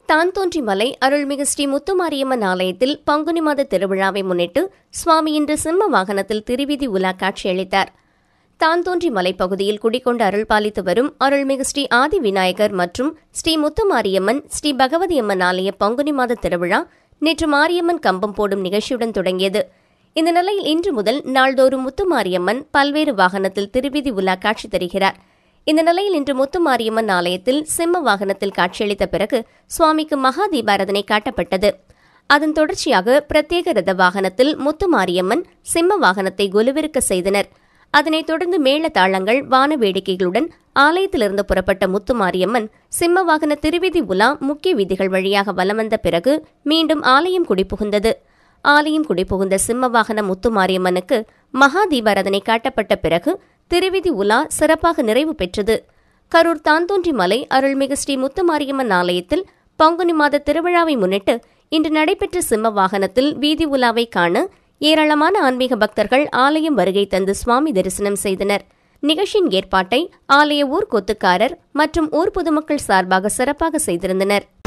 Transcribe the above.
தான்தோன்றி மலை அருள்மிகு ஸ்ரீ முத்துமாரியம்மன் ஆலயத்தில் பங்குனி மாத திருவிழாவை முன்னிட்டு சுவாமி இன்று சிம்ம வாகனத்தில் திருவீதி உலா காட்சியளித்தார் தான்தோன்றி மலைப்பகுதியில் குடிக்கொண்டு அருள் பாலித்து வரும் அருள்மிகு ஸ்ரீ ஆதி விநாயகர் மற்றும் ஸ்ரீ முத்துமாரியம்மன் ஸ்ரீ பகவதி அம்மன் ஆலய பங்குனி மாத திருவிழா நேற்று மாரியம்மன் கம்பம் போடும் நிகழ்ச்சியுடன் தொடங்கியது இந்த நிலையில் இன்று முதல் நாள்தோறும் முத்துமாரியம்மன் பல்வேறு வாகனத்தில் திருவீதி உலா காட்சி தருகிறார் இந்த நிலையில் இன்று முத்துமாரியம்மன் ஆலயத்தில் சிம்ம வாகனத்தில் காட்சியளித்த பிறகு சுவாமிக்கு மகா தீபாரதனை காட்டப்பட்டது அதன் தொடர்ச்சியாக பிரத்யேக ரத வாகனத்தில் முத்துமாரியம்மன் சிம்ம வாகனத்தை கொலுவிருக்க செய்தனர் அதனைத் தொடர்ந்து மேள தாளங்கள் வான வேடிக்கைகளுடன் ஆலயத்திலிருந்து புறப்பட்ட முத்துமாரியம்மன் சிம்ம வாகன திருவிதி உலா முக்கிய வீதிகள் வழியாக வலம் வந்த பிறகு மீண்டும் ஆலயம் குடிபுகுந்தது ஆலயம் குடிபுகுந்த சிம்ம வாகன முத்துமாரியம்மனுக்கு மகா தீபாரதனை காட்டப்பட்ட பிறகு திருவிதி உலா சிறப்பாக நிறைவு பெற்றது கரூர் தாந்தோன்றி மலை அருள்மிகு ஸ்ரீ முத்துமாரியம்மன் ஆலயத்தில் பங்குனி மாத திருவிழாவை முன்னிட்டு இன்று நடைபெற்ற சிம்ம வாகனத்தில் வீதி உலாவை காண ஏராளமான ஆன்மீக பக்தர்கள் ஆலயம் வருகை தந்து சுவாமி தரிசனம் செய்தனர் நிகழ்ச்சியின் ஏற்பாட்டை ஆலய ஊர் கொத்துக்காரர் மற்றும் ஊர் பொதுமக்கள் சார்பாக சிறப்பாக செய்திருந்தனர்